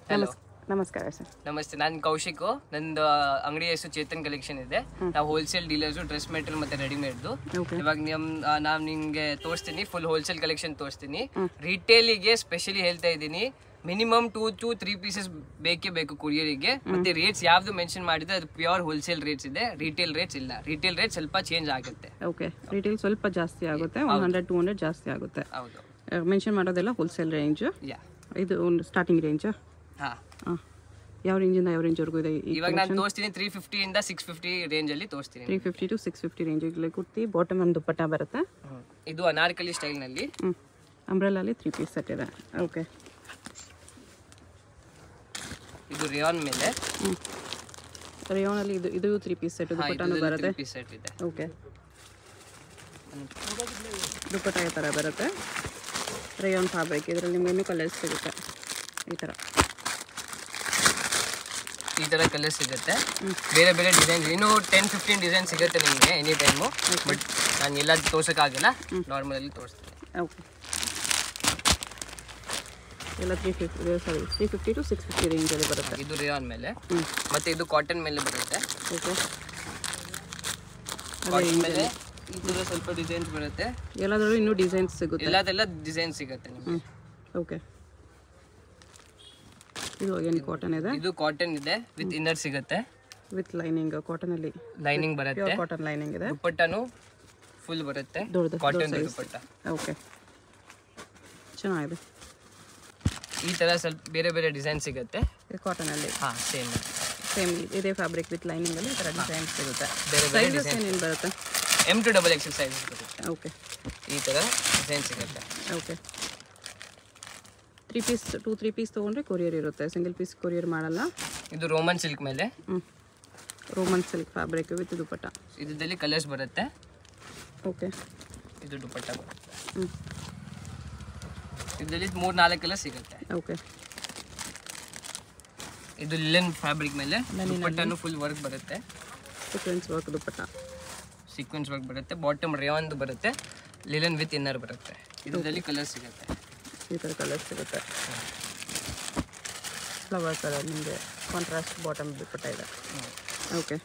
Hello ನಮಸ್ಕಾರ sir ನಮಸ್ತೆ ನಾನು ಕೌಶಿಕ್ ನಂದು ಅಂಗಡಿ ಹೆಸರು ಚೇತನ್ ಕಲೆಕ್ಷನ್ ಇದೆ ನಾವು ಹೋಲ್ಸೇಲ್ ಡೀಲರ್ಸ್ ಡ್ರೆಸ್ ಮೆಟೀರಿಯಲ್ ಮತ್ತೆ ರೆಡಿಮೇಡ್ದು Okay. ಇವಾಗ ನಿಮ್ ನಾನು ನಿಮ್ಗೆ ತೋರಿಸ್ತೀನಿ ಫುಲ್ ಹೋಲ್ಸೇಲ್ ಕಲೆಕ್ಷನ್ ತೋರಿಸ್ತೀನಿ ರಿಟೇಲಿಗೆ ಸ್ಪೆಷಲಿ ಹೇಳ್ತಾ ಇದ್ದೀನಿ minimum two to three pieces ಬೇಕೇ ಬೇಕು ಕುರಿಯರಿಗೆ ಮತ್ತೆ ರೇಟ್ಸ್ ಯಾವ್ದು ಮೆನ್ಷನ್ ಮಾಡಿದ್ರೆ ಅದು ಪ್ಯೂರ್ ಹೋಲ್ಸೇಲ್ ರೇಟ್ಸ್ ಇದೆ ರಿಟೇಲ್ ರೇಟ್ಸ್ ಇಲ್ಲ ರಿಟೇಲ್ ರೇಟ್ ಸ್ವಲ್ಪ ಚೇಂಜ್ ಆಗುತ್ತೆ ಓಕೆ ರಿಟೇಲ್ ಸ್ವಲ್ಪ ಜಾಸ್ತಿ ಆಗುತ್ತೆ ಒನ್ ಹಂಡ್ರೆಡ್ ಟೂ ಹಂಡ್ರೆಡ್ ಜಾಸ್ತಿ ಆಗುತ್ತೆ ಹೌದು ಮೆನ್ಷನ್ ಮಾಡೋದೆಲ್ಲ ಹೋಲ್ಸೇಲ್ ರೇಂಜ್ ಯಾ ಇದು ಒಂದು ಸ್ಟಾರ್ಟಿಂಗ್ ರೇಂಜ್ ಹಾ ಹಾಂ ಯಾವ ರೇಂಜಿಂದ ಯಾವ ರೇಂಜ್ವರೆಗೂ ಇದೆ ಈ ಇವಾಗ ನಾನು ತೋರಿಸ್ತೀನಿ ತ್ರೀ ಫಿಫ್ಟಿ ಇಂದ ಸಿಕ್ಸ್ ಫಿಫ್ಟಿ ರೇಂಜ್ ಅಲ್ಲಿ ತೋರಿಸ್ತೀನಿ three fifty to six fifty ರೇಂಜಿಗೆ ಕುರ್ತಿ ಬಾಟಮ್ ಒಂದು ದುಪ್ಪಟ್ಟ ಬರುತ್ತೆ ಇದು ಅನಾರ್ಕಲಿ ಸ್ಟೈಲ್ ನಲ್ಲಿ ಹ್ಞೂ ಅಂಬ್ರೆಲಲ್ಲಿ ತ್ರೀ ಪೀಸ್ ಸೆಟ್ ಇದೆ ಓಕೆ ಇದು ರಿಯಾನ್ ಮೇಲೆ ಹ್ಞೂ ರೇಯೋನಲ್ಲಿ ಇದು ಇದು ತ್ರೀ ಪೀಸ್ ಸೆಟ್ ದುಪ್ಪಟ್ಟನೂ ಬರುತ್ತೆ ಪೀಸ್ ಸೆಟ್ ಇದೆ ಓಕೆ ದುಪ್ಪಟ್ಟ ಈ ಥರ ಬರುತ್ತೆ ರೇಯಾನ್ ಫ್ಯಾಬ್ರಿಕ್ ಇದರಲ್ಲಿ ನಿಮ್ಗೆ ಇನ್ನೂ ಕಲರ್ಸ್ ಸಿಗುತ್ತೆ ಈ ಥರ ಈ ತರ ಕಲರ್ ಸಿಗುತ್ತೆ ಬೇರೆ ಬೇರೆ ಡಿಸೈನ್ ಇನ್ನೂ ಟೆನ್ ಫಿಫ್ಟೀನ್ ಡಿಸೈನ್ ಸಿಗುತ್ತೆ ನಿಮಗೆ ಎನಿ ಟೈಮು ಬಟ್ ನಾನು ಎಲ್ಲ ತೋರ್ಸೋಕ್ಕಾಗಲ್ಲ ನಾರ್ಮಲ್ ಅಲ್ಲಿ ತೋರಿಸ್ತೀನಿ ಓಕೆ ಎಲ್ಲ three fifty sorry three fifty to six fifty ರೇಂಜಲ್ಲಿ ಬರುತ್ತೆ ಇದು ರಿಯಾನ್ ಮೇಲೆ ಹ್ಞೂ ಮತ್ತೆ ಇದು ಕಾಟನ್ ಮೇಲೆ ಬರುತ್ತೆ ಓಕೆ ಕಾಟನ್ ಮೇಲೆ ಈ ತರ ಸ್ವಲ್ಪ ಡಿಸೈನ್ಸ್ ಬರುತ್ತೆ ಎಲ್ಲದರಲ್ಲೂ ಇನ್ನೂ ಡಿಸೈನ್ಸ್ ಸಿಗುತ್ತೆ ಎಲ್ಲದೆಲ್ಲ ಡಿಸೈನ್ ಸಿಗುತ್ತೆ ನಿಮಗೆ ಹ್ಞೂ ಓಕೆ ಇದು ಏನು ಕಾಟನ್ ಇದೆ ಇದು ಕಾಟನ್ ಇದೆ ವಿತ್ ಇನ್ನರ್ ಸಿಗುತ್ತೆ ವಿತ್ ಲೈನಿಂಗ್ ಕಾಟನಲ್ಲಿ ಲೈನಿಂಗ್ ಬರುತ್ತೆ ಪ್ಯೂರ್ ಕಾಟನ್ ಲೈನಿಂಗ್ ಇದೆ ದುಪ್ಪಟ್ಟನು ಫುಲ್ ಬರುತ್ತೆ ದೊಡ್ಡದು ಕಾಟನ್ ದುಪ್ಪಟ್ಟ ಓಕೆ ಚೆನ್ನಾಗಿದೆ ಈ ತರ ಸ್ವಲ್ಪ ಬೇರೆ ಬೇರೆ ಡಿಸೈನ್ ಸಿಗುತ್ತೆ ಕಾಟನಲ್ಲಿ ಹಾ ಸೇಮ್ ಸೇಮ್ ಇದೇ ಫ್ಯಾಬ್ರಿಕ್ ವಿತ್ ಲೈನಿಂಗಲ್ಲಿ ಈ ಥರ ಡಿಸೈನ್ಸ್ ಸಿಗುತ್ತೆ ಬೇರೆ ಬೇರೆ ಸೈಜಸ್ ಏನೇನು ಬರುತ್ತೆ M to double XL size ಬರುತ್ತೆ ಓಕೆ ಈ ತರ ಡಿಸೈನ್ ಸಿಗುತ್ತೆ okay three piece two three piece ತೊಗೊಂಡ್ರೆ ಕೊರಿಯರ್ ಇರುತ್ತೆ ಸಿಂಗಲ್ ಪೀಸ್ ಕೊರಿಯರ್ ಮಾಡಲ್ಲ ಇದು ರೋಮನ್ ಸಿಲ್ಕ್ ಮೇಲೆ ಹ್ಞೂ Roman silk fabric with dupatta ಇದರಲ್ಲಿ ಕಲರ್ಸ್ ಬರುತ್ತೆ ಓಕೆ ಇದು ದುಪ್ಪಟ್ಟ ಬರುತ್ತೆ ಹ್ಞೂ ಇದರಲ್ಲಿ ಮೂರ್ ನಾಲ್ಕು ಕಲರ್ ಸಿಗುತ್ತೆ ಓಕೆ ಇದು ಲಿಲನ್ ಫ್ಯಾಬ್ರಿಕ್ ಮೇಲೆ ದುಪ್ಪಟ್ಟನು ಫುಲ್ ವರ್ಕ್ ಬರುತ್ತೆ sequence work dupatta sequence work ಬರುತ್ತೆ ಬಾಟಮ್ ರೇಯಾನ್ ಬರುತ್ತೆ ಲಿಲನ್ ವಿತ್ ಇನ್ನರ್ ಬರುತ್ತೆ ಇದರಲ್ಲಿ ಕಲರ್ ಸಿಗುತ್ತೆ ಈ ಥರ ಕಲರ್ ಸಿಗುತ್ತೆ ಫ್ಲವರ್ ಕಲರ್ ನಿಮಗೆ ಕಾಂಟ್ರಾಸ್ಟ್ ಬಾಟಮ್ ದುಪ್ಪಟ್ಟ ಇದೆ ಓಕೆ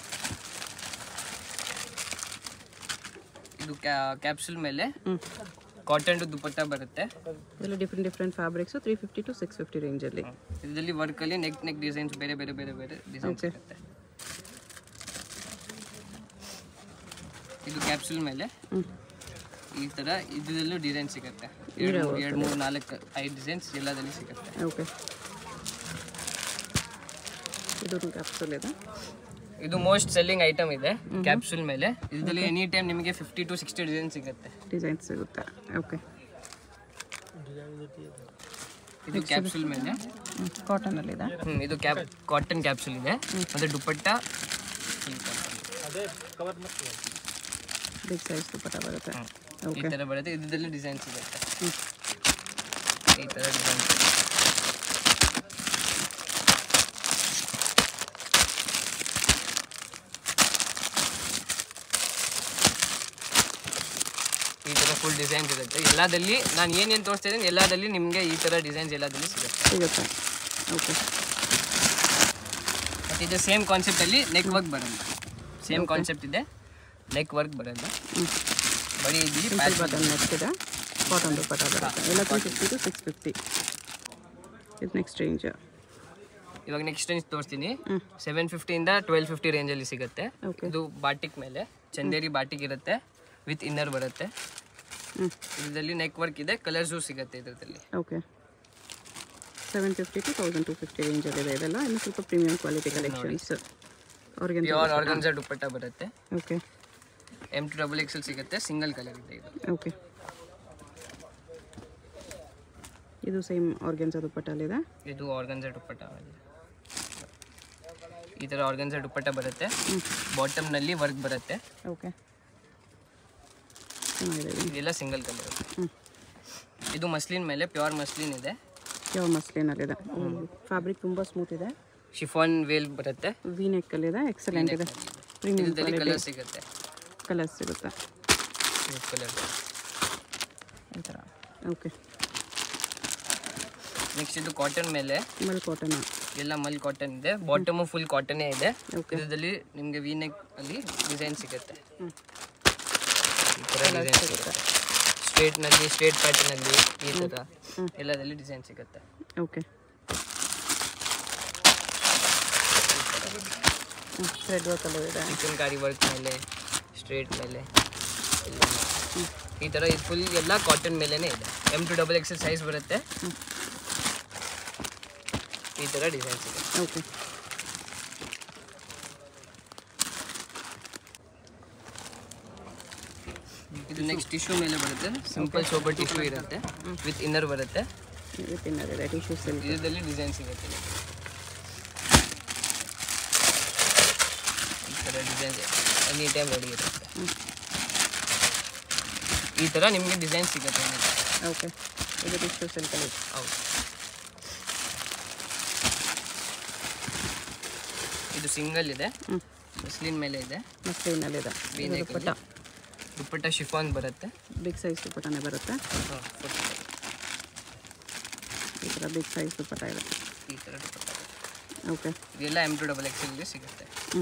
ಇದು ಕ್ಯಾಪ್ಸೂಲ್ ಮೇಲೆ ಹ್ಞೂ ಕಾಟನ್ ದುಪ್ಪಟ್ಟ ಬರುತ್ತೆ ಇದೆಲ್ಲ different different fabrics three fifty to six fifty ರೇಂಜಲ್ಲಿ ಇದರಲ್ಲಿ ವರ್ಕಲ್ಲಿ ನೆಕ್ ನೆಕ್ ಡಿಸೈನ್ಸ್ ಬೇರೆ ಬೇರೆ ಬೇರೆ ಬೇರೆ ಡಿಸೈನ್ Okay. ಸಿಗುತ್ತೆ ಇದು ಕ್ಯಾಪ್ಸೂಲ್ ಮೇಲೆ ಹ್ಞೂ ಈ ತರ ಇದರಲ್ಲೂ ಡಿಸೈನ್ ಸಿಗುತ್ತೆ ಎರಡು ಮೂರು ಎರಡು ಮೂರು ನಾಲ್ಕು ಐದು ಡಿಸೈನ್ಸ್ ಎಲ್ಲದಲ್ಲಿ ಸಿಗುತ್ತೆ ಓಕೆ ಇದು ಕ್ಯಾಪ್ಸೂಲ್ ಇದೆ ಇದು ಮೋಸ್ಟ್ ಸೆಲ್ಲಿಂಗ್ ಐಟಮ್ ಇದೆ ಕ್ಯಾಪ್ಸೂಲ್ ಮೇಲೆ ಇದರಲ್ಲಿ ಎನಿ ಟೈಮ್ ನಿಮಗೆ ಫಿಫ್ಟಿ ಟು ಸಿಕ್ಸ್ಟಿ ಡಿಸೈನ್ ಸಿಗುತ್ತೆ ಡಿಸೈನ್ ಸಿಗುತ್ತೆ ಓಕೆ ಇದು ಕ್ಯಾಪ್ಸೂಲ್ ಮೇಲೆ ಕಾಟನಲ್ಲಿದೆ ಹ್ಮ್ ಇದು ಕ್ಯಾಪ್ ಕಾಟನ್ ಕ್ಯಾಪ್ಸೂಲ್ ಇದೆ ಮತ್ತೆ ದುಪ್ಪಟ್ಟ ಬಿಗ್ ಸೈಜ್ ದುಪ್ಪಟ್ಟ ಬರುತ್ತೆ ಈ ಓಕೆ ತರ ಬರುತ್ತೆ ಇದರಲ್ಲಿ ಡಿಸೈನ್ ಸಿಗುತ್ತೆ ಹ್ಞೂ ಈ ತರ ಡಿಸೈನ್ ಈ ತರ ಫುಲ್ ಡಿಸೈನ್ಸ್ ಇರುತ್ತೆ ಎಲ್ಲದಲ್ಲಿ ನಾನು ಏನೇನು ತೋರಿಸ್ತಾ ಇದ್ದೀನಿ ಎಲ್ಲದಲ್ಲಿ ನಿಮಗೆ ಈ ತರ ಡಿಸೈನ್ಸ್ ಎಲ್ಲದಲ್ಲಿ ಸಿಗುತ್ತೆ ಸಿಗುತ್ತೆ ಓಕೆ ಮತ್ತು ಇದು ಸೇಮ್ ಕಾನ್ಸೆಪ್ಟಲ್ಲಿ ನೆಕ್ ವರ್ಕ್ ಬರಲ್ಲ ಸೇಮ್ ಕಾನ್ಸೆಪ್ಟ್ ಇದೆ ನೆಕ್ ವರ್ಕ್ ಬರಲ್ಲ ಹ್ಞೂ ಬರೀ ಇಲ್ಲಿ ಸಿಂಪಲ್ ಬಟನ್ ನೆಕ್ಸ್ಟ್ ಇದೆ ಕಾಟನ್ ದುಪ್ಪಟ್ಟ ಬರುತ್ತೆ ಎಲ್ಲ three fifty to six fifty ಇದು ನೆಕ್ಸ್ಟ್ ರೇಂಜ್ ಇವಾಗ ನೆಕ್ಸ್ಟ್ ರೇಂಜ್ ತೋರಿಸ್ತೀನಿ ಹ್ಞೂ ಸೆವೆನ್ ಫಿಫ್ಟಿಯಿಂದ ಟ್ವೆಲ್ ಫಿಫ್ಟಿ ರೇಂಜಲ್ಲಿ ಸಿಗುತ್ತೆ ಓಕೆ ಇದು ಬಾಟಿಕ್ ಮೇಲೆ ಚಂದೇರಿ ಬಾಟಿಕ್ ಇರುತ್ತೆ ವಿತ್ ಇನ್ನರ್ ಬರುತ್ತೆ ಹ್ಞೂ ಇದರಲ್ಲಿ ನೆಕ್ ವರ್ಕ್ ಇದೆ ಕಲರ್ಸು ಸಿಗುತ್ತೆ ಇದರಲ್ಲಿ okay seven fifty to thousand two fifty ರೇಂಜಲ್ಲಿದೆ ಇದೆಲ್ಲ ಇನ್ನು ಸ್ವಲ್ಪ ಪ್ರೀಮಿಯಂ ಕ್ವಾಲಿಟಿ ಕಲೆಕ್ಷನ್ಸ್ ಅವ್ರಿಗೆ ಪ್ಯೂರ್ ಆರ್ಗನ್ಸಾ ದುಪ್ಪಟ್ಟ ಬರುತ್ತೆ okay M to double XL ಸಿಗುತ್ತೆ ಸಿಂಗಲ್ ಕಲರ್ ಇದೆ ಇದು ಓಕೆ ಇದು ಸೇಮ್ ಆರ್ಗೆನ್ಸಾ ದುಪ್ಪಟ್ಟಲ್ಲಿದೆ ಇದು ಆರ್ಗನ್ಸಾ ದುಪ್ಪಟ್ಟ ಈ ಥರ ಆರ್ಗನ್ಸಾ ದುಪ್ಪಟ್ಟ ಬರುತ್ತೆ ಬಾಟಮ್ನಲ್ಲಿ ವರ್ಕ್ ಬರುತ್ತೆ ಓಕೆ ಚೆನ್ನಾಗಿದೆ ಇದು. ಇದೆಲ್ಲ ಸಿಂಗಲ್ ಕಲರ್ ಹ್ಞೂ ಇದು ಮಸ್ಲಿನ್ ಮೇಲೆ ಪ್ಯೂರ್ ಮಸ್ಲಿನ್ ಇದೆ ಯಾವ ಮಸ್ಲಿನಲ್ಲಿದೆ ಫ್ಯಾಬ್ರಿಕ್ ತುಂಬ ಸ್ಮೂತ್ ಇದೆ ಶಿಫಾನ್ ವೇಲ್ ಬರುತ್ತೆ ವಿ ನೆಕ್ಕಲ್ಲಿದೆ ಎಕ್ಸಲೆಂಟ್ ಇದೆ ಪ್ರೀಮಿಯಂ ಇದರಲ್ಲಿ ಕಲರ್ ಸಿಗುತ್ತೆ ಕಲರ್ಸ್ ಸಿಗುತ್ತೆ ಕಲರ್ ಈ ಥರ ಓಕೆ ನೆಕ್ಸ್ಟ್ ಇದು ಕಾಟನ್ ಮೇಲೆ ಮಲ್ ಕಾಟನ್ ಎಲ್ಲ ಮಲ್ ಕಾಟನ್ ಇದೆ ಬಾಟಮು ಫುಲ್ ಕಾಟನೇ ಇದೆ ಓಕೆ ಇದರಲ್ಲಿ ನಿಮಗೆ ವಿ ನೆಕ್ ಅಲ್ಲಿ ಡಿಸೈನ್ ಸಿಗುತ್ತೆ ಹ್ಮ್. ಈ ಥರ ಡಿಸೈನ್ ಸಿಗುತ್ತೆ ಸ್ಟ್ರೇಟ್ನಲ್ಲಿ ಸ್ಟ್ರೇಟ್ ಪ್ಯಾಟರ್ನಲ್ಲಿ ಈ ಥರ ಎಲ್ಲದಲ್ಲಿ ಡಿಸೈನ್ ಸಿಗುತ್ತೆ ಓಕೆ ಥ್ರೆಡ್ ವರ್ಕಲ್ಲೂ ಇದೆ ಚಿಕನ್ಕಾರಿ ವರ್ಕ್ ಮೇಲೆ ಸ್ಟ್ರೇಟ್ ಮೇಲೆ ಎಲ್ಲ. ಈ ಥರ ಇದು ಫುಲ್ ಎಲ್ಲ ಕಾಟನ್ ಮೇಲೇ ಇದೆ M to double XL size ಬರುತ್ತೆ ಈ ಥರ ಡಿಸೈನ್ ಸಿಗುತ್ತೆ ಓಕೆ ಇದು ನೆಕ್ಸ್ಟ್ ಟಿಶ್ಯೂ ಮೇಲೆ ಬರುತ್ತೆ ಸಿಂಪಲ್ ಸೋಬರ್ ಟಿಶ್ಯೂ ಇರುತ್ತೆ ವಿತ್ ಇನ್ನರ್ ಬರುತ್ತೆ ವಿತ್ ಇನ್ನರ್ ಇದೆ ಟಿಶ್ಯೂ ಸಿಲ್ಕ್ ಇದರಲ್ಲಿ ಡಿಸೈನ್ ಸಿಗುತ್ತೆ ನಿಮಗೆ. ಈ ಥರ ಡಿಸೈನ್ ಎನಿ ಟೈಮ್ ರೆಡಿ ಇರುತ್ತೆ ಈ ಥರ ನಿಮಗೆ ಡಿಸೈನ್ ಸಿಗುತ್ತೆ anytime. ಓಕೆ ಇದು ಟಿಶ್ಯೂ ಸಿಲ್ಕಲ್ಲಿ ಹೌದು ಇದು ಸಿಂಗಲ್ ಇದೆ ಹ್ಞೂ ಮಸ್ಲಿನ್ ಮೇಲೆ ಇದೆ ಮಸ್ಲಿನಲ್ಲಿದೆ V ಇದು neck ದುಪ್ಪಟ್ಟ ಅಲ್ಲಿ. ದುಪ್ಪಟ್ಟ ಶಿಫಾನ್ ಬರುತ್ತೆ ಬಿಗ್ ಸೈಜ್ ದುಪ್ಪಟ್ಟನೇ ಬರುತ್ತೆ ಹಾ, foot. ಈ ಥರ ಬಿಗ್ ಸೈಜ್ ದುಪ್ಪಟ್ಟ ಇದೆ ಈ ಥರ ದುಪ್ಪಟ್ಟ ಓಕೆ ಇದೆಲ್ಲ ಎಮ್ ಟು ಡಬಲ್ ಎಕ್ಸೆಲ್ಗೆ ಸಿಗುತ್ತೆ ಹ್ಞೂ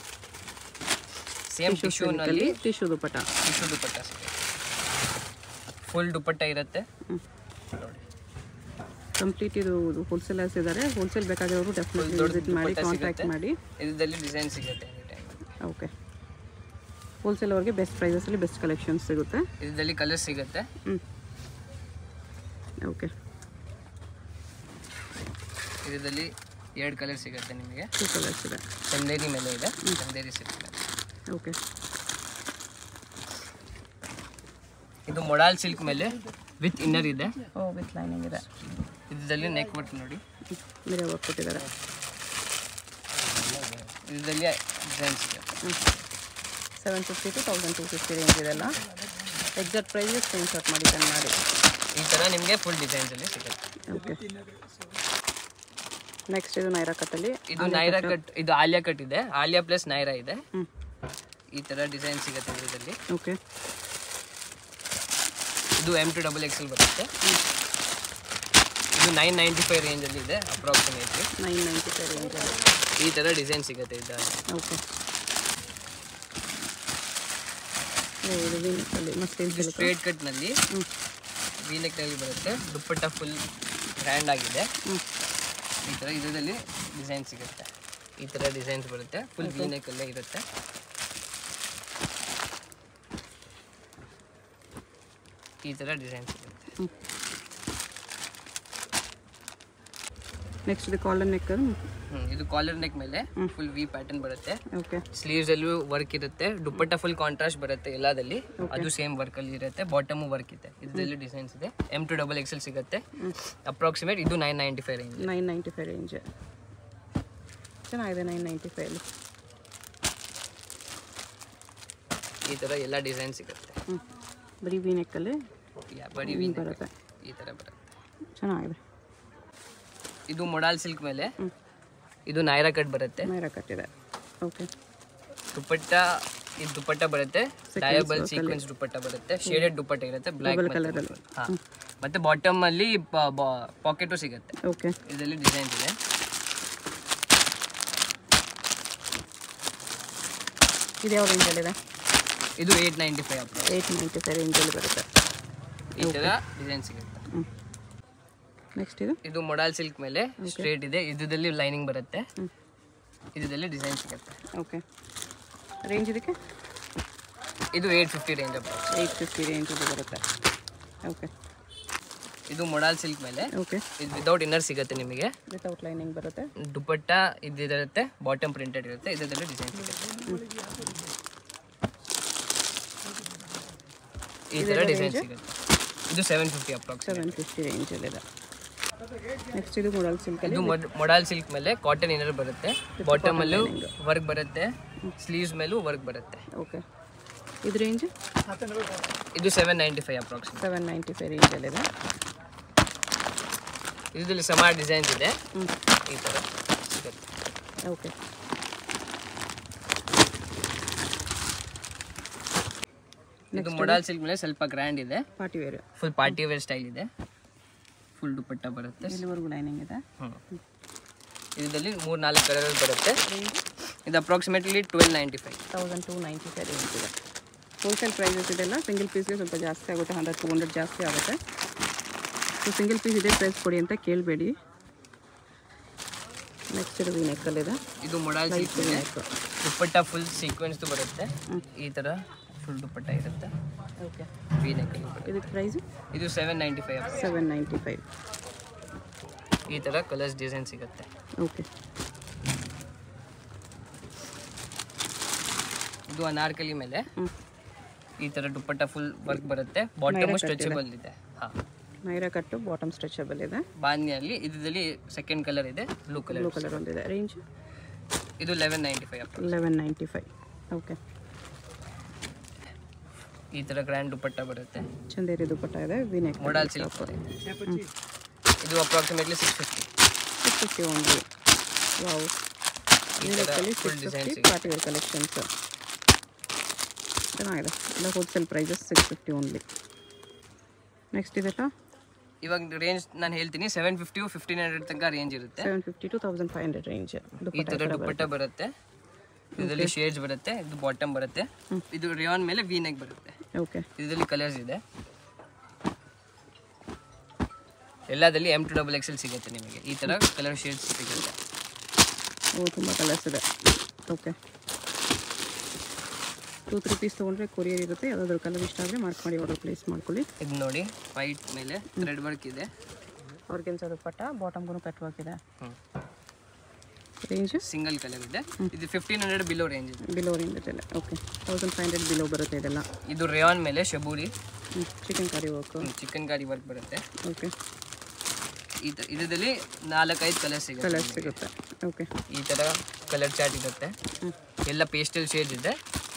ಸೇಮ್ ಟಿಶ್ಯೂನಲ್ಲಿ ಟಿಶ್ಯೂ ದುಪ್ಪಟ್ಟ ಟಿಶ್ಯೂ ದುಪ್ಪಟ್ಟ ಸಿಗುತ್ತೆ ಫುಲ್ ದುಪ್ಪಟ್ಟ ಇರುತ್ತೆ ಹ್ಞೂ ನೋಡಿ ಕಂಪ್ಲೀಟ್ ಇದು ಹೋಲ್ಸೇಲರ್ಸ್ ಇದ್ದಾರೆ ಹೋಲ್ಸೇಲ್ ಬೇಕಾಗಿರೋರು ಡೆಫಿನೆಟ್ಲಿ ದೊಡ್ಡ ವಿಸಿಟ್ ಮಾಡಿ ದುಪ್ಪಟ್ಟ ಕಾಂಟ್ಯಾಕ್ಟ್ ಸಿಗುತ್ತೆ. ಮಾಡಿ ಇದರಲ್ಲಿ ಡಿಸೈನ್ ಸಿಗುತ್ತೆ ಎನಿ ಟೈಮ್ ಓಕೆ ಹೋಲ್ಸೇಲ್ ಅವ್ರಿಗೆ ಬೆಸ್ಟ್ ಪ್ರೈಸಸಲ್ಲಿ ಬೆಸ್ಟ್ ಕಲೆಕ್ಷನ್ಸ್ ಸಿಗುತ್ತೆ ಇದರಲ್ಲಿ ಕಲರ್ ಸಿಗುತ್ತೆ ಹ್ಞೂ ಓಕೆ ಇದರಲ್ಲಿ ಎರಡು ಕಲರ್ ಸಿಗುತ್ತೆ ನಿಮಗೆ ಟೂ ಕಲರ್ಸ್ ಇದೆ ಚಂದೇರಿ ಮೇಲೆ ಇದೆ ಚಂದೇರಿ ಸಿಗುತ್ತೆ ಓಕೆ ಇದು ಮೊಡಾಲ್ ಸಿಲ್ಕ್ ಮೇಲೆ ವಿತ್ ಇನ್ನರ್ ಇದೆ ಓ ವಿತ್ ಲೈನಿಂಗ್ ಇದೆ ಇದರಲ್ಲಿ ನೆಕ್ ವರ್ಕ್ ನೋಡಿ ಬೇರೆ ವರ್ಕ್ ಕೊಟ್ಟಿದ್ದಾರೆ ಇದರಲ್ಲಿ ಡಿಸೈನ್ ಸಿಗುತ್ತೆ seven fifty to thousand two fifty range ಇದೆಲ್ಲ ಎಕ್ಸಾಕ್ಟ್ ಪ್ರೈಸ್ ಸ್ಕ್ರೀನ್ ಶಾಟ್ ಮಾಡಿ ಸೆಂಡ್ ಮಾಡಿ ಈ ಥರ ನಿಮಗೆ ಫುಲ್ ಡಿಸೈನ್ಸಲ್ಲಿ ಸಿಗುತ್ತೆ ಓಕೆ ನೆಕ್ಸ್ಟ್ ಇದು ನೈರಾ ಕಟ್ಟಲ್ಲಿ ಇದು ನೈರಾ ಕಟ್ ಇದು ಆಲಿಯಾ ಕಟ್ ಇದೆ ಆಲಿಯಾ ಪ್ಲಸ್ ನೈರಾ ಇದೆ ಹ್ಞೂ ಈ ಥರ ಡಿಸೈನ್ ಸಿಗುತ್ತೆ ಇದರಲ್ಲಿ ಓಕೆ ಇದು ಎಮ್ ಟು ಡಬಲ್ ಎಕ್ಸೆಲ್ ಬರುತ್ತೆ ಇದು ನೈನ್ ನೈಂಟಿ ಫೈವ್ ರೇಂಜಲ್ಲಿ ಇದೆ ಅಪ್ರಾಕ್ಸಿಮೇಟ್ಲಿ ನೈನ್ ನೈಂಟಿ ಫೈವ್ ರೇಂಜಲ್ಲಿ ಈ ಥರ ಡಿಸೈನ್ ಸಿಗುತ್ತೆ ಇದರಲ್ಲಿ ಓಕೆ ಓ ಇದು ವೀನಕ್ಕಲ್ಲಿ ಮಸ್ಲಿನ್ ಇದು ಸಿಲ್ಕ್ ಸ್ಟ್ರೇಟ್ ಕಟ್ನಲ್ಲಿ ಹ್ಞೂ ವೀನೆಕ್ನಲ್ಲಿ ಬರುತ್ತೆ ದುಪ್ಪಟ್ಟ ಫುಲ್ ಗ್ರ್ಯಾಂಡ್ ಆಗಿದೆ ಹ್ಞೂ ಈ ಥರ ಇದರಲ್ಲಿ ಡಿಸೈನ್ ಸಿಗುತ್ತೆ ಈ ಥರ ಡಿಸೈನ್ಸ್ ಬರುತ್ತೆ ಫುಲ್ ವೀನೆಕ್ಕಲ್ಲೇ ಇರುತ್ತೆ ಈ ಥರ ಡಿಸೈನ್ ಸಿಗುತ್ತೆ ನೆಕ್ಸ್ಟ್ ಇದು ಕಾಲರ್ ನೆಕ್ ಹ್ಮ್, ಇದು ಕಾಲರ್ ನೆಕ್ ಮೇಲೆ ಫುಲ್ ವಿ ಪ್ಯಾಟರ್ನ್ ಬರುತ್ತೆ ಓಕೆ ಸ್ಲೀವ್ಸ್ ಅಲ್ಲೂ ವರ್ಕ್ ಇರುತ್ತೆ ದುಪ್ಪಟ್ಟ ಫುಲ್ ಕಾಂಟ್ರಾಸ್ಟ್ ಬರುತ್ತೆ ಎಲ್ಲದಲ್ಲಿ ಅದು ಸೇಮ್ ವರ್ಕ್ ಅಲ್ಲಿ ಇರುತ್ತೆ ಬಾಟಮ್ ವರ್ಕ್ ಇದೆ ಇದರಲ್ಲಿ ಡಿಸೈನ್ಸ್ ಇದೆ ಎಮ್ ಟು ಡಬಲ್ ಎಕ್ಸೆಲ್ ಸಿಗುತ್ತೆ ಅಪ್ರಾಕ್ಸಿಮೇಟ್ ಇದು nine ninety five range nine ninety five range ಚೆನ್ನಾಗಿದೆ ನೈನ್ ನೈಂಟಿ ಫೈವಲ್ಲಿ ಈ ಥರ ಎಲ್ಲ ಡಿಸೈನ್ ಸಿಗುತ್ತೆ ಹ್ಞೂ ಬರೀ ವಿ ನೆಕ್ಕಲ್ಲಿ ಯಾ, ಬರೀ ವಿ neck. ಬರುತ್ತೆ ಈ ಥರ ಬರುತ್ತೆ ಚೆನ್ನಾಗಿದೆ ಇದು ಮೊಡಾಲ್ ಸಿಲ್ಕ್ ಮೇಲೆ ಇದು ನೈರಾ ಕಟ್ ಬರುತ್ತೆ ನೈರಾ ಕಟ್ಟಿದೆ ಓಕೆ ದುಪ್ಪಟ್ಟ ಇದು ದುಪ್ಪಟ್ಟ ಬರುತ್ತೆ ಡಯಬಲ್ ಸೀಕ್ವೆನ್ಸ್ ದುಪ್ಪಟ್ಟ ಬರುತ್ತೆ ಶೇಡೆಡ್ ದುಪ್ಪಟ್ಟ ಇರುತ್ತೆ ಬ್ಲ್ಯಾಕ್ ಕಲರಲ್ಲಿ ಹಾ ಮತ್ತೆ ಬಾಟಮ್ ಅಲ್ಲಿ ಪಾಕೆಟು ಸಿಗುತ್ತೆ ಓಕೆ ಇದರಲ್ಲಿ ಡಿಸೈನ್ಸ್ ಇದೆ ಇದು ಯಾವ ರೇಂಜಲ್ಲಿದೆ ಇದು ಏಯ್ಟ್ ನೈಂಟಿ ಫೈವ್ ಅಪ್ಪ ಏಯ್ಟ್ ನೈಂಟಿ ಫೈವ್ ರೇಂಜಲ್ಲಿ ಬರುತ್ತೆ ಈ ಥರ ಡಿಸೈನ್ ಸಿಗುತ್ತೆ ಹ್ಞೂ ನೆಕ್ಸ್ಟ್ ಇದು ಇದು ಮೊಡಾಲ್ ಸಿಲ್ಕ್ ಮೇಲೆ ಸ್ಟ್ರೇಟ್ ಇದೆ ಇದ್ರಲ್ಲಿ ಲೈನಿಂಗ್ ಬರುತ್ತೆ ಇದ್ರಲ್ಲಿ ಡಿಸೈನ್ ಸಿಗುತ್ತೆ ಓಕೆ ರೇಂಜ್ ಇದಕ್ಕೆ ಇದು ಏಯ್ಟ್ ಫಿಫ್ಟಿ ರೇಂಜ್ ಅಪ್ಪ ಏಯ್ಟ್ ಫಿಫ್ಟಿ ರೇಂಜಲ್ಲಿ ಬರುತ್ತೆ ಓಕೆ ಇದು ಮೊಡಾಲ್ ಸಿಲ್ಕ್ ಮೇಲೆ ಓಕೆ ಇದು ವಿತೌಟ್ ಇನ್ನರ್ ಸಿಗುತ್ತೆ ನಿಮಗೆ ವಿತೌಟ್ ಲೈನಿಂಗ್ ಬರುತ್ತೆ ದುಪ್ಪಟ್ಟ ಇದಿರುತ್ತೆ ಬಾಟಮ್ ಪ್ರಿಂಟೆಡ್ ಇರುತ್ತೆ ಇದರಲ್ಲಿ ಡಿಸೈನ್ ಸಿಗುತ್ತೆ ಈ ಥರ ಡಿಸೈನ್ ಸಿಗುತ್ತೆ ಇದು seven fifty approx seven fifty ರೇಂಜಲ್ಲಿದೆ ನೆಕ್ಸ್ಟ್ ಇದು ಮೊಡಲ್ ಸಿಲ್ಕಲ್ಲಿ ಇದು ಮೊಡಾಲ್ ಸಿಲ್ಕ್ ಮೇಲೆ ಕಾಟನ್ ಇನ್ನರ್ ಬರುತ್ತೆ ಬಾಟಮ್ ಅಲ್ಲೂ ವರ್ಕ್ ಬರುತ್ತೆ ಸ್ಲೀವ್ಸ್ ಮೇಲೂ ವರ್ಕ್ ಬರುತ್ತೆ ಓಕೆ ಇದು ರೇಂಜ್ ಇದು seven ninety five approx seven ninety five ರೇಂಜಲ್ಲಿದೆ ಇದರಲ್ಲಿ ಸುಮಾರು ಡಿಸೈನ್ಸ್ ಇದೆ ಹ್ಞೂ ಈ ಥರ ಸಿಗುತ್ತೆ ಓಕೆ ಇದು ಮೊಡಾಲ್ ಸಿಲ್ಕ್ ಮೇಲೆ ಸ್ವಲ್ಪ ಗ್ರ್ಯಾಂಡ್ ಇದೆ party wear full party wear style ಇದೆ ಫುಲ್ ದುಪ್ಪಟ್ಟ ಬರುತ್ತೆ ಇಲ್ಲಿವರೆಗೂ ಲೈನಿಂಗ್ ಇದೆ ಹ್ಞೂ ಇದರಲ್ಲಿ ಮೂರು ನಾಲ್ಕು ಕಲರ್ ಬರುತ್ತೆ ಇದು approximately twelve ninety five thousand two ninety five range ಇದೆ ಹೋಲ್ಸೇಲ್ ಪ್ರೈಸಸ್ ಇದೆಲ್ಲ ಸಿಂಗಲ್ ಪೀಸ್ಗೆ ಸ್ವಲ್ಪ ಜಾಸ್ತಿ ಆಗುತ್ತೆ ಹಂಡ್ರೆಡ್ ಟು ಹಂಡ್ರೆಡ್ ಜಾಸ್ತಿ ಆಗುತ್ತೆ ಸೊ ಸಿಂಗಲ್ ಪೀಸ್ ಇದೇ ಪ್ರೈಸ್ ಕೊಡಿ ಅಂತ ಕೇಳಬೇಡಿ ನೆಕ್ಸ್ಟ್ ಇದು ನೆಕ್ಕಲ್ಲಿದೆ ಇದು ಮೊಡಾಲ್ ಸಿಲ್ಕ್ ಇದೆ ದುಪ್ಪಟ್ಟ ಫುಲ್ ಸೀಕ್ವೆನ್ಸ್ದು ಬರುತ್ತೆ ಈ ಥರ ಫುಲ್ ದುಪ್ಪಟ್ಟ ಇರುತ್ತೆ ಓಕೆ ವಿ ನೆಕ್ಕಲ್ಲಿ ಬರುತ್ತೆ ಇದಕ್ಕೆ ಪ್ರೈಸು ಇದು seven ninety five seven ninety five ಈ ಥರ ಕಲರ್ಸ್ ಡಿಸೈನ್ ಸಿಗುತ್ತೆ ಓಕೆ ಇದು ಅನಾರ್ಕಲಿ ಮೇಲೆ ಹ್ಞೂ ಈ ಥರ ದುಪ್ಪಟ್ಟ ಫುಲ್ ವರ್ಕ್ ಬರುತ್ತೆ ಬಾಟಮ್ ಸ್ಟ್ರೆಚಬಲ್ ಇದೆ ಹಾಂ ನೈರಾ ಕಟ್ಟು ಬಾಟಮ್ ಸ್ಟ್ರೆಚಬಲ್ ಇದೆ ಬಾನ್ಯಲ್ಲಿ ಇದರಲ್ಲಿ ಸೆಕೆಂಡ್ ಕಲರ್ ಇದೆ ಬ್ಲೂ ಕಲರ್ ಬ್ಲೂ ಕಲರ್ ಒಂದಿದೆ ರೇಂಜ್ ಇದು eleven ninety five eleven ninety five okay ಈ ಥರ ಗ್ರ್ಯಾಂಡ್ ದುಪ್ಪಟ್ಟ ಬರುತ್ತೆ ಚಂದೇರಿ ದುಪ್ಪಟ್ಟ ಇದೆ ವಿನೆಕ್ ಮೊಡಾಲ್ ಸಿಲ್ಕ್ ಇದು approximately six fifty six fifty only wow ಈ ಥರ ವಿನೆಕ್ಕಲ್ಲಿ ಫುಲ್ ಸಿಕ್ಸ್ ಡಿಸೈನ್ ಫಿಫ್ಟಿ ಸಿಗುತ್ತೆ ಪಾರ್ಟಿ ವೇರ್ ಕಲೆಕ್ಷನ್ಸ್ ಚೆನ್ನಾಗಿದೆ ಎಲ್ಲ wholesale prices six fifty only next ಇದೆಲ್ಲ ಇವಾಗ ರೇಂಜ್ ನಾನು ಹೇಳ್ತೀನಿ ಸೆವೆನ್ ಫಿಫ್ಟಿ ಫಿಫ್ಟೀನ್ ಹಂಡ್ರೆಡ್ ತನಕ ರೇಂಜ್ ಇರುತ್ತೆ seven fifty to thousand five hundred range ಈ ಥರ ದುಪ್ಪಟ್ಟ ಬರುತ್ತೆ ಇದರಲ್ಲಿ ಶೇಡ್ಸ್ ಬರುತ್ತೆ ಇದು ಬಾಟಮ್ ಬರುತ್ತೆ ಇದು ರಿಯಾನ್ ಮೇಲೆ ವಿ ನೆಕ್ ಬರುತ್ತೆ ಓಕೆ ಇದರಲ್ಲಿ ಕಲರ್ಸ್ ಇದೆ ಎಲ್ಲದಲ್ಲಿ ಎಮ್ ಟು ಡಬಲ್ ಎಕ್ಸೆಲ್ ಸಿಗುತ್ತೆ ನಿಮಗೆ ಈ ಥರ ಕಲರ್ ಶೇಡ್ಸ್ ಸಿಗುತ್ತೆ ಓ ತುಂಬ ಕಲರ್ಸ್ ಇದೆ ಓಕೆ ಟೂ ತ್ರೀ ಪೀಸ್ ತೊಗೊಂಡ್ರೆ ಕೊರಿಯರ್ ಇರುತ್ತೆ ಯಾವುದಾದ್ರು ಕಲರ್ ಇಷ್ಟ ಆದರೆ ಮಾರ್ಕ್ ಮಾಡಿ ಆರ್ಡರ್ ಪ್ಲೇಸ್ ಮಾಡ್ಕೊಳ್ಳಿ ಇದು ನೋಡಿ ವೈಟ್ ಮೇಲೆ ಥ್ರೆಡ್ ವರ್ಕ್ ಇದೆ ಆರ್ಗೆನ್ಸ್ ದುಪ್ಪಟ್ಟ ಬಾಟಮ್ಗೂ ಕಟ್ ವರ್ಕ್ ಇದೆ ಹ್ಮ್. ರೇಂಜ್ ಸಿಂಗಲ್ ಕಲರ್ ಇದೆ ಇದು ಫಿಫ್ಟೀನ್ ಹಂಡ್ರೆಡ್ ಬಿಲೋ ರೇಂಜ್ ಇದೆ ಬಿಲೋ ರೇಂಜ್ ಇದೆಲ್ಲ okay thousand five hundred below ಬರುತ್ತೆ ಇದೆಲ್ಲ ಇದು ರೇಯಾನ್ ಮೇಲೆ ಶಬೂರಿ ಚಿಕನ್ ಕರಿ ವರ್ಕು ಚಿಕನ್ ಗಾಡಿ ವರ್ಕ್ ಬರುತ್ತೆ ಓಕೆ ಈ ತ ಇದರಲ್ಲಿ ನಾಲ್ಕೈದು ಕಲರ್ ಸಿಗುತ್ತೆ ಕಲರ್ ಸಿಗುತ್ತೆ ಓಕೆ ಈ ಥರ ಕಲರ್ ಚಾರ್ಟ್ ಇರುತ್ತೆ ಹ್ಮ್. ಎಲ್ಲ ಪೇಸ್ಟಲ್ ಶೇಡ್ಸ್ ಇದೆ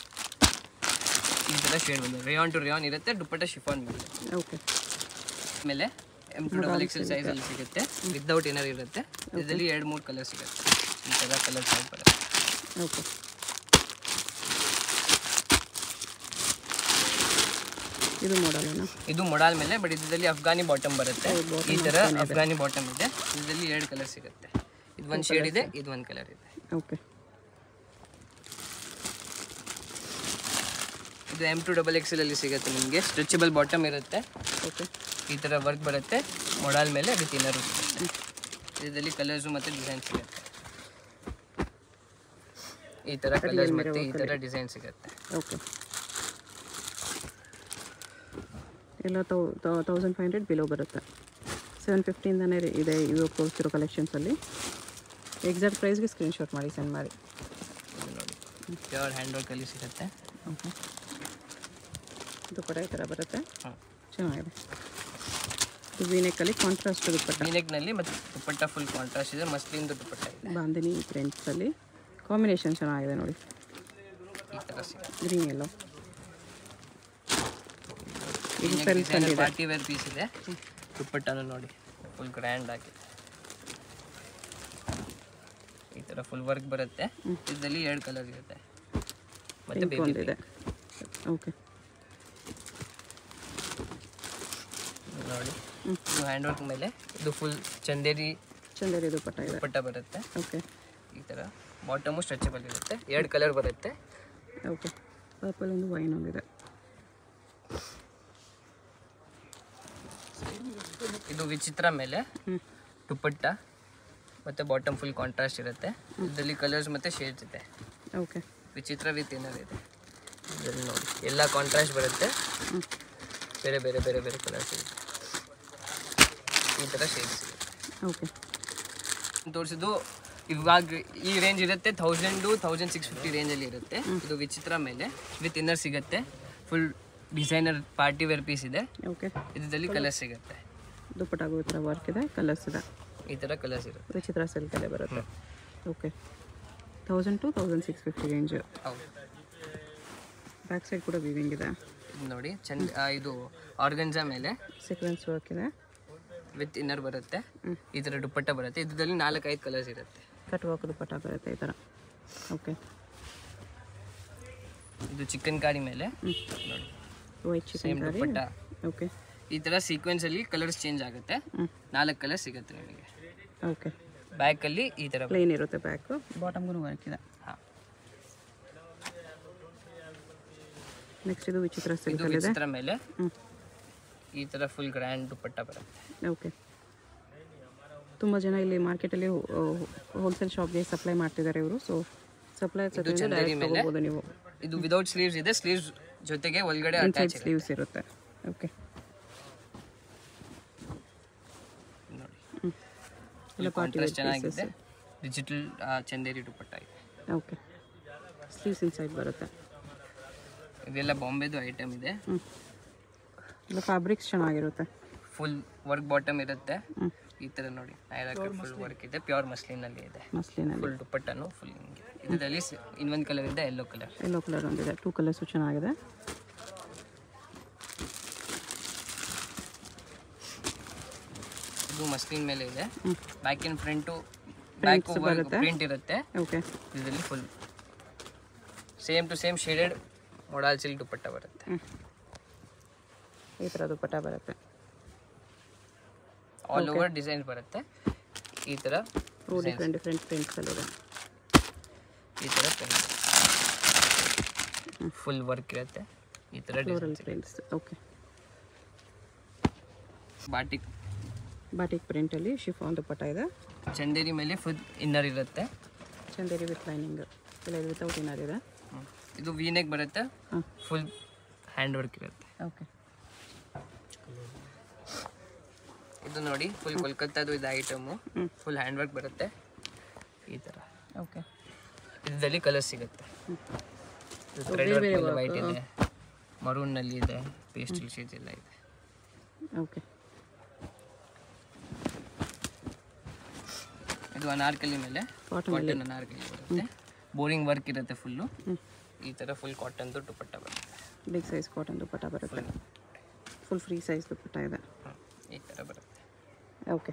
ಈ ಥರ ಶೇಡ್ ಬಂದಿದೆ ರೇಯಾನ್ ಟು ರೇಯಾನ್ ಇರುತ್ತೆ ದುಪ್ಪಟ್ಟ ಶಿಫಾನ್ ಮೇಲೆ ಓಕೆ ಮೇಲೆ ಎಮ್ ಟು ಡಬಲ್ ಎಕ್ಸೆಲ್ ಸೈಜಲ್ಲಿ ಸಿಗುತ್ತೆ ವಿತೌಟ್ ಏನರ್ ಇರುತ್ತೆ ಇದರಲ್ಲಿ ಎರಡು ಮೂರು ಕಲರ್ ಸಿಗುತ್ತೆ ಈ ಥರ ಕಲರ್ ಚಾರ್ಟ್ ಬರುತ್ತೆ ಓಕೆ ಇದು ಮಾಡಲೇನಾ ಇದು ಮೊಡಾಲ್ ಮೇಲೆ ಬಟ್ ಇದರಲ್ಲಿ ಅಫ್ಘಾನಿ ಬಾಟಮ್ ಬರುತ್ತೆ ಈ ಥರ ಅಫ್ಘಾನಿ ಬಾಟಮ್ ಇದೆ ಇದರಲ್ಲಿ ಎರಡು ಕಲರ್ ಸಿಗುತ್ತೆ ಇದು ಒಂದು ಶೇಡ್ ಇದೆ ಇದು ಒಂದು ಕಲರ್ ಇದೆ ಓಕೆ ಇದು ಎಮ್ ಟು ಡಬಲ್ ಎಕ್ಸೆಲ್ ಅಲ್ಲಿ ಸಿಗುತ್ತೆ ನಿಮಗೆ ಸ್ಟ್ರೆಚಬಲ್ ಬಾಟಮ್ ಇರುತ್ತೆ ಓಕೆ ಈ ಥರ ವರ್ಕ್ ಬರುತ್ತೆ ಮೊಡಾಲ್ ಮೇಲೆ ವಿತ್ ಇನ್ನರು ಸಿಗುತ್ತೆ ಇದರಲ್ಲಿ ಕಲರ್ಸು ಮತ್ತು ಡಿಸೈನ್ ಸಿಗುತ್ತೆ ಈ ಥರ ಕಲರ್ಸ್ ಮತ್ತು ಈ ಥರ ಡಿಸೈನ್ ಸಿಗುತ್ತೆ ಓಕೆ ಎಲ್ಲ thou thousand five hundred below ಬರುತ್ತೆ ಸೆವೆನ್ ಫಿಫ್ಟಿಯಿಂದನೇ ಇದೆ ಇವಾಗ ತೋರಿಸ್ತಿರೋ ಕಲೆಕ್ಷನ್ಸಲ್ಲಿ ಎಕ್ಸಾಕ್ಟ್ ಪ್ರೈಸ್ಗೆ ಸ್ಕ್ರೀನ್ಶಾಟ್ ಮಾಡಿ ಸೆಂಡ್ ಮಾಡಿ ಇದು ನೋಡಿ ಪ್ಯೂರ್ ಹ್ಯಾಂಡ್ ವರ್ಕಲ್ಲಿ ಸಿಗುತ್ತೆ ಓಕೆ ದುಪ್ಪಟ್ಟ ಈ ಥರ ಬರುತ್ತೆ ಹಾಂ ಚೆನ್ನಾಗಿದೆ ಇದು ವೀನೆಕ್ಕಲ್ಲಿ ಕಾಂಟ್ರಾಸ್ಟ್ ದುಪ್ಪಟ್ಟ ನಲ್ಲಿ ಮತ್ತು ದುಪ್ಪಟ್ಟ ಫುಲ್ ಕಾಂಟ್ರಾಸ್ಟ್ ಇದೆ ಮಸ್ಲಿಂದು ದುಪ್ಪಟ್ಟ ಇದೆ ಬಾಂದಿನಿ ಪ್ರಿಂಟ್ಸಲ್ಲಿ ಕಾಂಬಿನೇಷನ್ ಚೆನ್ನಾಗಿದೆ ನೋಡಿ ಈ ಥರ ಸಿಗುತ್ತೆ ಗ್ರೀನ್ ಎಲ್ಲೋ ಇದು ಫೆಲ್ಸ್ ಅಲ್ಲಿ ಇದೆ ಪಾರ್ಟಿ ವೇರ್ ಪೀಸ್ ಇದೆ ದುಪ್ಪಟ್ಟನು ನೋಡಿ ಫುಲ್ ಗ್ರ್ಯಾಂಡ್ ಆಗಿದೆ ಈ ಥರ ಫುಲ್ ವರ್ಕ್ ಬರುತ್ತೆ ಇದರಲ್ಲಿ ಎರಡು ಕಲರ್ ಇರುತ್ತೆ ಮತ್ತೆ ಪಿಂಕ್ ಬೇಬಿ ಒಂದಿದೆ ಓಕೆ ನೋಡಿ ಇದು ಹ್ಯಾಂಡ್ ವರ್ಕ್ ಮೇಲೆ ಇದು ಫುಲ್ ಚಂದೇರಿ ಚಂದೇರಿ ದುಪ್ಪಟ್ಟ ಇದೆ ದುಪ್ಪಟ್ಟ ಬರುತ್ತೆ ಓಕೆ ಈ ಥರ ಬಾಟಮು ಸ್ಟ್ರೆಚಬಲ್ ಇರುತ್ತೆ ಎರಡು ಕಲರ್ ಬರುತ್ತೆ ಓಕೆ ಪರ್ಪಲ್ ಒಂದು ವೈನ್ ಒಂದಿದೆ ಇದು ವಿಚಿತ್ರ ಮೇಲೆ ಹ್ಞೂ ದುಪ್ಪಟ್ಟ ಮತ್ತು ಬಾಟಮ್ ಫುಲ್ ಕಾಂಟ್ರಾಸ್ಟ್ ಇರುತ್ತೆ ಇದರಲ್ಲಿ ಕಲರ್ಸ್ ಮತ್ತು ಶೇಡ್ಸ್ ಇದೆ ಓಕೆ ವಿಚಿತ್ರ ವಿತ್ ಏನರ್ ಇದೆ ಇದರಲ್ಲಿ ನೋಡಿ ಎಲ್ಲ ಕಾಂಟ್ರಾಸ್ಟ್ ಬರುತ್ತೆ ಹ್ಞೂ ಬೇರೆ ಬೇರೆ ಬೇರೆ ಬೇರೆ ಕಲರ್ಸ್ ಇರುತ್ತೆ ಈ ಥರ ಶೇಡ್ಸ್ ಸಿಗುತ್ತೆ ಓಕೆ ತೋರಿಸಿದ್ದು ಇವಾಗ ಈ ರೇಂಜ್ ಇರುತ್ತೆ ಥೌಸಂಡು ಥೌಸಂಡ್ ಸಿಕ್ಸ್ ಫಿಫ್ಟಿ ರೇಂಜಲ್ಲಿ ಇರುತ್ತೆ ಇದು ವಿಚಿತ್ರ ಮೇಲೆ ವಿತ್ ಇನ್ನರ್ ಸಿಗುತ್ತೆ full designer party wear piece ಇದೆ ಓಕೆ ಇದರಲ್ಲಿ ಕಲರ್ ಸಿಗುತ್ತೆ ದುಪ್ಪಟ್ಟಾಗೂ ಈ ಥರ ವರ್ಕ್ ಇದೆ ಕಲರ್ಸ್ ಇದೆ ಈ ಥರ ಕಲರ್ಸ್ ಇರುತ್ತೆ ವಿಚಿತ್ರ ಸಿಲ್ಕಲ್ಲೇ ಬರುತ್ತೆ okay thousand to thousand six fifty range ಹೌದು ಬ್ಯಾಕ್ ಸೈಡ್ ಕೂಡ ವೀವಿಂಗ್ ಇದೆ ಇದು ನೋಡಿ ಚಂದ ಆ, ಇದು ಆರ್ಗನ್ಜಾ ಮೇಲೆ ಸೀಕ್ವೆನ್ಸ್ ವರ್ಕ್ ಇದೆ ವಿತ್ ಇನ್ನರ್ ಬರುತ್ತೆ ಈ ಥರ ದುಪ್ಪಟ್ಟ ಬರುತ್ತೆ ಇದರಲ್ಲಿ ನಾಲ್ಕೈದು ಕಲರ್ಸ್ ಇರುತ್ತೆ ಕಟ್ ವರ್ಕ್ ದುಪ್ಪಟ್ಟ ಬರುತ್ತೆ ಈ ಥರ ಓಕೆ ಇದು ಚಿಕನ್ ಕಾರಿ ಮೇಲೆ ಹ್ಞೂ ನೋಡಿ ವೈಟ್ ಚಿಕನ್ ಸೇಮ್ ಕರಿ ದುಪ್ಪಟ್ಟ ಓಕೆ ಈ ತರ ಸೀಕ್ವೆನ್ಸ್ ಅಲ್ಲಿ ಕಲರ್ಸ್ ಚೇಂಜ್ ಆಗುತ್ತೆ ನಾಲ್ಕು ಕಲರ್ ಸಿಗುತ್ತೆ ನಿಮಗೆ ಓಕೆ ಬ್ಯಾಕ್ ಅಲ್ಲಿ ಈ ತರ ಪ್ಲೇನ್ ಇರುತ್ತೆ ಬ್ಯಾಕು ಬಾಟಮ್ಗೂ ವರ್ಕ್ ಇದೆ ಹಾ. ನೆಕ್ಸ್ಟ್ ಇದು ವಿಚಿತ್ರ ಇದು ಸಿಲ್ಕಲ್ಲಿ ಇದೆ ವಿಚಿತ್ರ ಮೇಲೆ ಹ್ಞೂ ಈ ತರ ಫುಲ್ ಗ್ರ್ಯಾಂಡ್ ದುಪ್ಪಟ್ಟ ಬರುತ್ತೆ ಓಕೆ ತುಂಬ ಜನ ಇಲ್ಲಿ ಮಾರ್ಕೆಟಲ್ಲಿ ಹೋಲ್ಸೇಲ್ ಶಾಪ್ಗೆ ಸಪ್ಲೈ ಮಾಡ್ತಿದ್ದಾರೆ ಇವರು ಸೊ ಸಪ್ಲೈ ಡೈರೆಕ್ಟ್ ತಗೋಬೋದು ನೀವು ಇದು ವಿದೌಟ್ ಸ್ಲೀವ್ಸ್ ಇದೆ ಸ್ಲೀವ್ಸ್ ಜೊತೆಗೆ ಒಳಗಡೆ ಅಟ್ಯಾಚ್ ಇನ್ಸೈಡ್ ಸ್ಲೀವ್ಸ್ ಇರುತ್ತೆ ಓಕೆ ನೋಡಿ ಎಲ್ಲ ಪಾರ್ಟಿ ಕಾಂಟ್ರಾಸ್ಟ್ ಚೆನ್ನಾಗಿದೆ ಡಿಜಿಟಲ್ ಚಂದೇರಿ ದುಪ್ಪಟ್ಟ ಇದೆ ಓಕೆ ಸ್ಲೀವ್ಸ್ ಇನ್ಸೈಡ್ ಬರುತ್ತೆ ಇದೆಲ್ಲ ಬಾಂಬೆದು ಐಟಮ್ ಇದೆ ಹ್ಞೂ ಇಲ್ಲ ಫ್ಯಾಬ್ರಿಕ್ಸ್ ಚೆನ್ನಾಗಿರುತ್ತೆ ಫುಲ್ ವರ್ಕ್ ಬಾಟಮ್ ಇರುತ್ತೆ ಹ್ಞೂ ಈ ತರ ನೋಡಿ ಫುಲ್ ವರ್ಕ್ ಇದೆ ಪ್ಯೂರ್ ಮಸ್ಲಿನ್ ಅಲ್ಲಿ ಇದೆ ಮಸ್ಲಿನಲ್ಲಿ ಫುಲ್ ದುಪ್ಪಟ್ಟನು ಫುಲ್ ಹಿಂಗೆ ಇದರಲ್ಲಿ ಇನ್ನೊಂದು ಕಲರ್ ಇದೆ ಯೆಲ್ಲೋ ಕಲರ್ ಯೆಲ್ಲೋ ಕಲರ್ ಒಂದಿದೆ ಟೂ ಕಲರ್ಸು ಚೆನ್ನಾಗಿದೆ ಇದು ಮಸ್ಲಿನ್ ಮೇಲೆ ಇದೆ ಹ್ಞೂ back in front back print ಇರುತ್ತೆ ಓಕೆ ಇದರಲ್ಲಿ full same to same shaded modal silk dupatta ಬರುತ್ತೆ ಹ್ಞೂ ಈ ಥರ ದುಪ್ಪಟ್ಟ ಬರುತ್ತೆ ಆಲ್ ಓವರ್ ಡಿಸೈನ್ ಬರುತ್ತೆ ಈ ಥರ ಟೂ ಡಿಫ್ರೆಂಟ್ ಡಿಫ್ರೆಂಟ್ ಪ್ರಿಂಟ್ಸಲ್ಲಿದೆ ಈ ಥರ ಪ್ರಿಂಟ್ ಫುಲ್ ವರ್ಕ್ ಇರುತ್ತೆ ಈ ಥರ floral prints okay batik batik ಪ್ರಿಂಟಲ್ಲಿ ಶಿಫಾನ್ ದುಪ್ಪಟ್ಟ ಇದೆ ಚಂದೇರಿ ಮೇಲೆ ಫುಲ್ ಇನ್ನರ್ ಇರುತ್ತೆ ಚಂದೇರಿ ವಿತ್ ಲೈನಿಂಗ್ ಇಲ್ಲ ಇದು ವಿತೌಟ್ ಇನ್ನರ್ ಇದೆ ಹ್ಮ್. ಇದು ವೀನೆಕ್ ಬರುತ್ತೆ ಹಾಂ ಫುಲ್ ಹ್ಯಾಂಡ್ ವರ್ಕ್ ಇರುತ್ತೆ ಓಕೆ ಇದು ನೋಡಿ ಫುಲ್ ಕೋಲ್ಕತ್ತಾದು ಇದು ಐಟಮು ಹ್ಮ್. ಫುಲ್ ಹ್ಯಾಂಡ್ ವರ್ಕ್ ಬರುತ್ತೆ ಈ ಥರ ಓಕೆ ಇದರಲ್ಲಿ ಕಲರ್ ಸಿಗುತ್ತೆ ಥ್ರೆಡ್ ವರ್ಕ್ ಮೇಲೆ ವೈಟ್ ಇದೆ ಮರೂನ್ನಲ್ಲಿ ಇದೆ ಪೇಸ್ಟಲ್ ಶೇಡ್ಸ್ ಎಲ್ಲ ಇದೆ ಓಕೆ ಇದು ಅನಾರ್ಕಲಿ ಮೇಲೆ ಕಾಟನ್ ಕಾಟನ್ ಅನಾರ್ಕಲಿ ಬರುತ್ತೆ ಬೋರಿಂಗ್ ವರ್ಕ್ ಇರುತ್ತೆ ಫುಲ್ಲು ಹ್ಞೂ ಈ ಥರ ಫುಲ್ ಕಾಟನ್ದು ದುಪ್ಪಟ್ಟ ಬರುತ್ತೆ ಬಿಗ್ ಸೈಜ್ ಕಾಟನ್ ದುಪ್ಪಟ್ಟ ಬರುತ್ತೆ ಫುಲ್ ಫ್ರೀ ಸೈಜ್ ದುಪ್ಪಟ್ಟ ಇದೆ ಹ್ಮ್. ಈ ಥರ ಬರುತ್ತೆ ಓಕೆ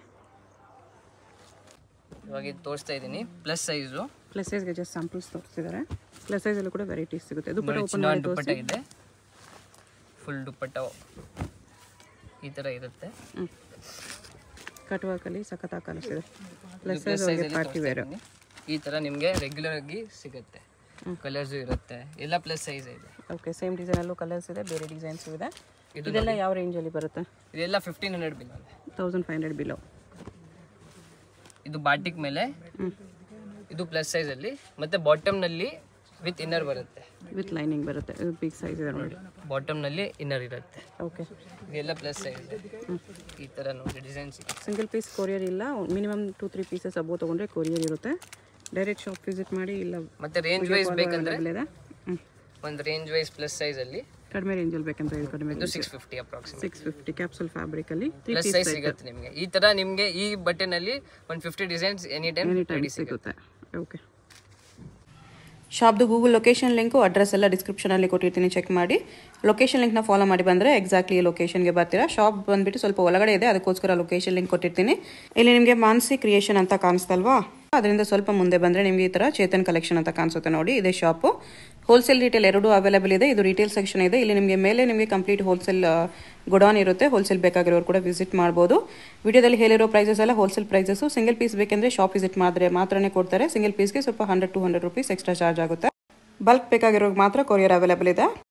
ಇವಾಗ ಇದು ತೋರಿಸ್ತಾ ಇದ್ದೀನಿ ಪ್ಲಸ್ ಸೈಜು ಪ್ಲಸ್ ಸೈಜ್ಗೆ ಜಸ್ಟ್ ಸ್ಯಾಂಪಲ್ಸ್ ತೋರಿಸ್ತಿದ್ದಾರೆ ಪ್ಲಸ್ ಸೈಜಲ್ಲೂ ಕೂಡ ವೆರೈಟೀಸ್ ಸಿಗುತ್ತೆ ದುಪ್ಪಟ್ಟ ಓಪನ್ ಚಿನ್ನ ಮಾಡಿ ದುಪ್ಪಟ್ಟ ತೋರಿಸಿ ಇದೆ ಫುಲ್ ದುಪ್ಪಟ್ಟ ಈ ಥರ ಇರುತ್ತೆ ಹ್ಞೂ ಕಟ್ ವರ್ಕಲ್ಲಿ ಸಖತ್ತಾಗಿ ಕಾಣಿಸ್ತಿದೆ ಪ್ಲಸ್ ಪ್ಲಸ್ ಸೈಜ್ ಸೈಜ್ ಅವ್ರಿಗೆ ಪಾರ್ಟಿ ವೇರ್ ಈ ಥರ ನಿಮಗೆ ರೆಗ್ಯುಲರ್ ಆಗಿ ಸಿಗುತ್ತೆ ಕಲರ್ಸು ಇರುತ್ತೆ ಎಲ್ಲ ಪ್ಲಸ್ ಸೈಜ್ ಇದೆ ಓಕೆ ಸೇಮ್ ಡಿಸೈನಲ್ಲೂ ಕಲರ್ಸ್ ಇದೆ ಬೇರೆ ಡಿಸೈನ್ಸು ಇದೆ ಇದು ಇದೆಲ್ಲ ಯಾವ ರೇಂಜಲ್ಲಿ ಬರುತ್ತೆ ಇದೆಲ್ಲ ಫಿಫ್ಟೀನ್ ಹಂಡ್ರೆಡ್ ಬಿಲ್ ಇದೆ ತೌಸಂಡ್ ಫೈವ್ ಹಂಡ್ರೆಡ್ ಬಿಲೋ ಇದು ಬಾಟಿಕ್ ಮೇಲೆ ಹ್ಞೂ ಇದು ಪ್ಲಸ್ ಸೈಜಲ್ಲಿ ಮತ್ತೆ ಬಾಟಮ್ನಲ್ಲಿ ವಿತ್ ಇನ್ನರ್ ಬರುತ್ತೆ ವಿತ್ ಲೈನಿಂಗ್ ಬರುತ್ತೆ ಬಿಗ್ ಸೈಜ್ ಇದೆ ನೋಡಿ ಬಾಟಮ್ನಲ್ಲಿ ಇನ್ನರ್ ಇರುತ್ತೆ ಓಕೆ ಇದೆಲ್ಲ ಪ್ಲಸ್ ಸೈಜ್ ಈ ಥರ ನೋಡಿ ಡಿಸೈನ್ ಸಿಗುತ್ತೆ ಸಿಂಗಲ್ ಪೀಸ್ ಕೊರಿಯರ್ ಇಲ್ಲ minimum two three pieces above ತೊಗೊಂಡ್ರೆ ಕೊರಿಯರ್ ಇರುತ್ತೆ ಡೈರೆಕ್ಟ್ ಶಾಪ್ ವಿಸಿಟ್ ಮಾಡಿ ಇಲ್ಲ ಮತ್ತೆ ರೇಂಜ್ ವೈಸ್ ಬೇಕಂದ್ರೆ available ಇದೆ ಹ್ಞೂ ಒಂದು ರೇಂಜ್ ವೈಸ್ ಪ್ಲಸ್ ಸೈಜಲ್ಲಿ ಕಡಿಮೆ ರೇಂಜಲ್ಲಿ ಬೇಕಂದ್ರೆ ಇದು ಕಡಿಮೆ ಇದು six fifty approximate six fifty capsule ಫ್ಯಾಬ್ರಿಕಲ್ಲಿ ತ್ರೀ ಪ್ಲಸ್ ಪೀಸ್ ಸೈಜ್ ಸಿಗುತ್ತೆ ನಿಮಗೆ ಈ ತರ ನಿಮಗೆ ಈ ಬಟನಲ್ಲಿ ಒಂದು fifty designs any time any time ready ಸಿಗುತ್ತೆ ಸಿಗುತ್ತೆ ಓಕೆ ಶಾಪ್ದು ಗೂಗಲ್ ಲೊಕೇಶನ್ ಲಿಂಕು ಅಡ್ರೆಸ್ ಎಲ್ಲ ಡಿಸ್ಕ್ರಿಪ್ಷನಲ್ಲಿ ಕೊಟ್ಟಿರ್ತೀನಿ ಚೆಕ್ ಮಾಡಿ ಲೊಕೇಶನ್ ಲಿಂಕ್ನ ಫಾಲೋ ಮಾಡಿ ಬಂದರೆ ಎಕ್ಸಾಕ್ಟ್ಲಿ ಲೊಕೇಶನ್ಗೆ ಬರ್ತೀರಾ ಶಾಪ್ ಬಂದ್ಬಿಟ್ಟು ಸ್ವಲ್ಪ ಒಳಗಡೆ ಇದೆ ಅದಕ್ಕೋಸ್ಕರ ಲೊಕೇಶನ್ ಲಿಂಕ್ ಕೊಟ್ಟಿರ್ತೀನಿ ಇಲ್ಲಿ ನಿಮಗೆ ಮಾನ್ಸಿ ಕ್ರಿಯೇಷನ್ ಅಂತ ಕಾಣಿಸ್ತಲ್ವಾ ಅದರಿಂದ ಸ್ವಲ್ಪ ಮುಂದೆ ಬಂದರೆ ನಿಮಗೆ ಈ ಥರ ಚೇತನ್ ಕಲೆಕ್ಷನ್ ಅಂತ ಕಾಣಿಸುತ್ತೆ ನೋಡಿ ಇದೇ ಶಾಪು ಹೋಲ್ಸೇಲ್ ರಿಟೇಲ್ ಎರಡೂ ಅವೈಲೇಬಲ್ ಇದೆ ಇದು ರಿಟೇಲ್ ಸೆಕ್ಷನ್ ಇದೆ ಇಲ್ಲಿ ನಿಮಗೆ ಮೇಲೆ ನಿಮಗೆ ಕಂಪ್ಲೀಟ್ ಹೋಲ್ಸೇಲ್ ಗೊಡಾನ್ ಇರುತ್ತೆ ಹೋಲ್ಸೇಲ್ ಬೇಕಾಗಿರೋರು ಕೂಡ ವಿಸಿಟ್ ಮಾಡ್ಬೋದು ವಿಡಿಯೋದಲ್ಲಿ ಹೇಳಿರೋ ಪ್ರೈಸಸ್ ಎಲ್ಲ ಹೋಲ್ಸೇಲ್ ಪ್ರೈಸಸ್ಸು ಸಿಂಗಲ್ ಪೀಸ್ ಬೇಕೆಂದರೆ ಶಾಪ್ ವಿಸಿಟ್ ಮಾಡಿದ್ರೆ ಮಾತ್ರನೇ ಕೊಡ್ತಾರೆ ಸಿಂಗಲ್ ಪೀಸ್ಗೆ ಸ್ವಲ್ಪ hundred to hundred rupees extra charge ಆಗುತ್ತೆ ಬಲ್ಕ್ ಬೇಕಾಗಿರೋರಿಗೆ ಮಾತ್ರ ಕೊರಿಯರ್ ಅವೈಲೇಬಲ್ ಇದೆ